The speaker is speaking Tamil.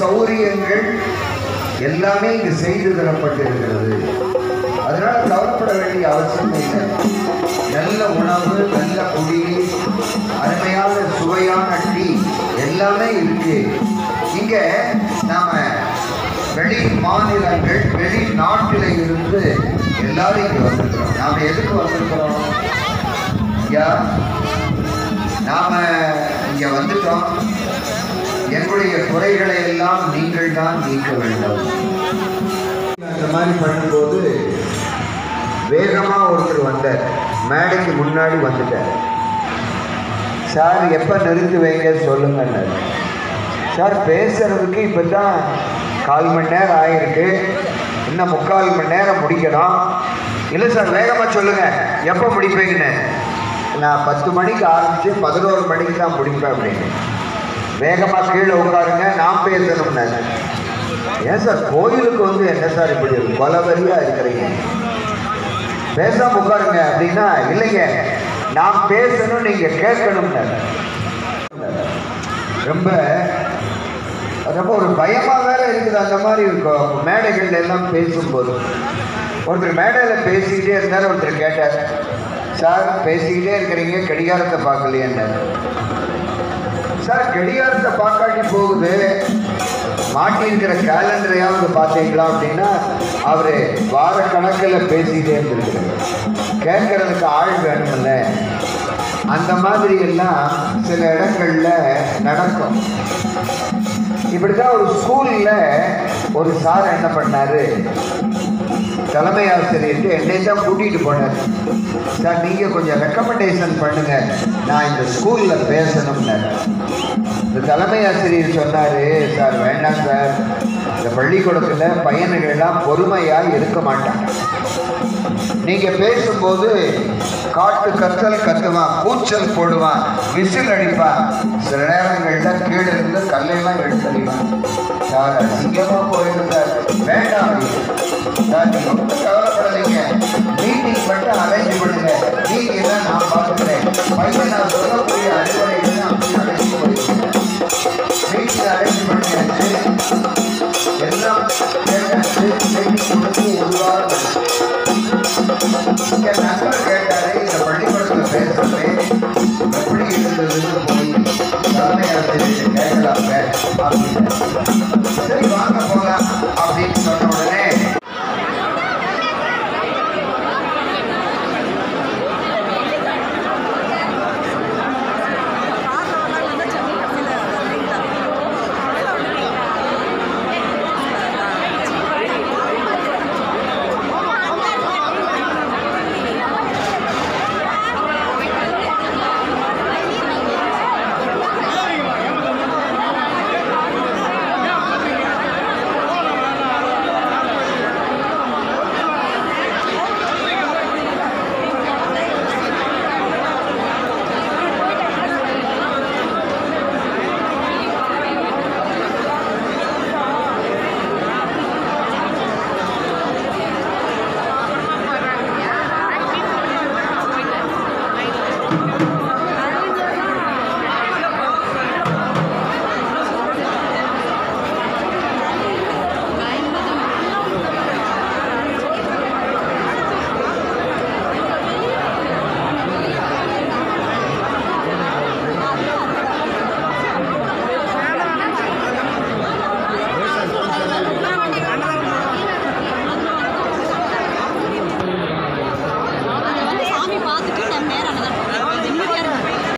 சௌரியங்கள் எல்லாமே இங்கு செய்து தரப்பட்டிருக்கிறது அதனால கவலைப்பட வேண்டிய அவசியம் இல்லை நல்ல உணவு நல்ல குடிநீர் அருமையான சுவையான டீ எல்லாமே இருக்கு இங்க நாம வெளி மாநிலங்கள் வெளி நாட்டில இருந்து எல்லாரும் இங்க வந்திருக்கிறோம் நாம எதுக்கு வந்திருக்கிறோம் ஐயா நாம இங்க வந்துட்டோம் எங்களுடைய குறைகளை எல்லாம் நீங்கள் தான் நீக்க வேண்டும் அந்த மாதிரி பண்ணும்போது வேகமா ஒருத்தர் வந்தார் மேடைக்கு முன்னாடி வந்துட்டார் சார் எப்ப நிறுத்து வைங்க சொல்லுங்கன்னாரு சார் பேசுறதுக்கு இப்பதான் கால் மணி நேரம் ஆயிருக்கு இன்னும் முக்கால் மணி நேரம் முடிக்கணும் இல்லை சார் வேகமாக சொல்லுங்க எப்போ முடிப்பீங்கன்னு நான் பத்து மணிக்கு ஆரம்பிச்சு பதினோரு மணிக்கு தான் முடிப்பேன் அப்படின்னு வேகமாக கீழே உட்காருங்க நான் பேசணும்னாரு ஏன் சார் கோயிலுக்கு வந்து என்ன சார் இப்படி கொலவரியா இருக்கிறீங்க பேசாம உட்காருங்க அப்படின்னா இல்லைங்க நான் பேசணும் நீங்க கேட்கணும்னாரு ரொம்ப ரொம்ப ஒரு பயமா வேற இருக்குது அந்த மாதிரி இருக்கும் மேடைகள்ல எல்லாம் பேசும்போது ஒருத்தர் மேடையில பேசிக்கிட்டே இருந்தார் ஒருத்தர் கேட்டார் சார் பேசிக்கிட்டே இருக்கிறீங்க கடிகாரத்தை பார்க்கலையேன்னாரு சார் கடிகாரத்தை பார்க்காட்டி போகுது மாட்டியிருக்கிற கேலண்டரையாவது பார்த்தீங்களா அப்படின்னா அவர் வாரக்கணக்கில் பேசிக்கிட்டே இருந்திருக்கிறார் கேட்கறதுக்கு ஆள் வேணுமில்ல அந்த மாதிரி எல்லாம் சில இடங்கள்ல நடக்கும் இப்படிதான் ஒரு ஸ்கூல்ல ஒரு சார் என்ன பண்ணாரு தலைமை ஆசிரியர்கிட்ட என்னை தான் கூட்டிகிட்டு போனார் சார் நீங்கள் கொஞ்சம் ரெக்கமெண்டேஷன் பண்ணுங்க நான் இந்த ஸ்கூலில் பேசணும்னாரு இந்த தலைமை ஆசிரியர் சொன்னார் சார் வேண்டாம் சார் இந்த பள்ளிக்கூடத்தில் பையனுகள்லாம் பொறுமையாக இருக்க மாட்டாங்க நீங்கள் பேசும்போது காட்டு கத்தல் கத்துவான் கூச்சல் போடுவான் விசில் அடிப்பான் சில நேரங்களில் கீழே இருந்து கல்லையெல்லாம் எடுத்தடிவான் சார் அசிங்கமாக போயிடும் சார் வேண்டாம் அப்படின்னு. சார் நீங்க ஒன்றும் கவலைப்படாதீங்க மீட்டிங் மட்டும் அரேஞ்ச் பண்ணுங்க நீங்க தான் நான் பார்த்துக்கிறேன் பையன் நான் சொல்லக்கூடிய அடிப்படையில் அப்படி அழைச்சி போயிருக்கேன் மீட்டிங் அரேஞ்ச் பண்ணியாச்சு எல்லாம் கேட்டாச்சு மீட்டிங் முடிஞ்சு ஒரு வாரம் என் நண்பர் கேட்டாரு இந்த பள்ளிக்கூடத்தில் பேசுறேன் எப்படி இருந்ததுன்னு போய் தலைமை ஆசிரியர் கேட்கலாங்க அப்படின்னு சரி